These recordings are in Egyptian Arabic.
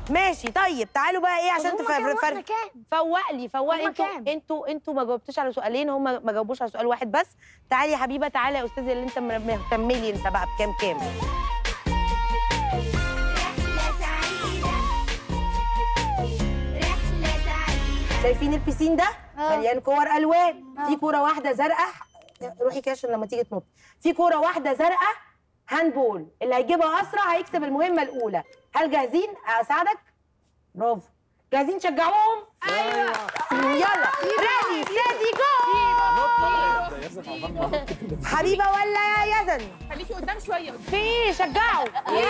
ماشي طيب تعالوا بقى ايه عشان هما كام واحنا تفرق كام؟ فوق لي فوق لي هما انتوا كام؟ انتوا انتوا ما جاوبتوش على سؤالين هم ما جاوبوش على سؤال واحد بس تعالي يا حبيبه تعالي يا استاذي اللي انت مهتم لي انت بقى بكام كام رحلة سعيدة رحلة سعيدة شايفين البيسين ده آه. مليان كور الوان في كوره واحده زرقاء روحي كده عشان لما تيجي تنط في كوره واحده زرقاء هاندبول اللي هيجيبها اسرع هيكسب المهمه الاولى هل جاهزين اساعدك برافو جاهزين شجعوهم ايوه يلا ريدي ستيدي جو حبيبه ولا يا يزن خليكي قدام شويه في ايه شجعوا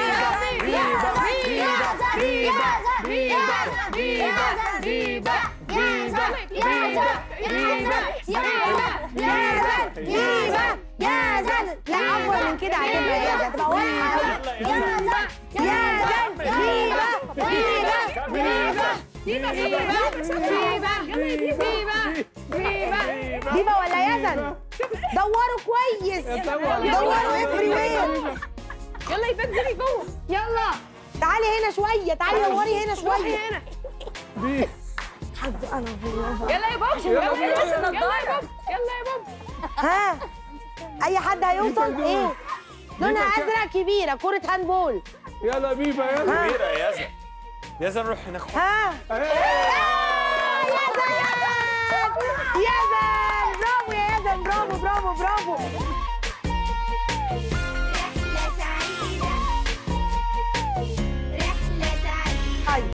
لا اكبر من كده هتبقى يا زن تبقى واضحه قوي يا زن ديفا ولا يزن دوروا كويس دوروا افري وين يلا يا انزلي جوه يلا تعالي هنا شويه تعالي دوري هنا شويه هنا يلا يا بابا يلا يا بابا يلا يا بابا يلا يا بابا ها اي حد هيوصل ايه لونها ازرق كبيره كره هاندبول يلا بيبا يلا ها كبيرة يا يزن يزن روح ناخد ها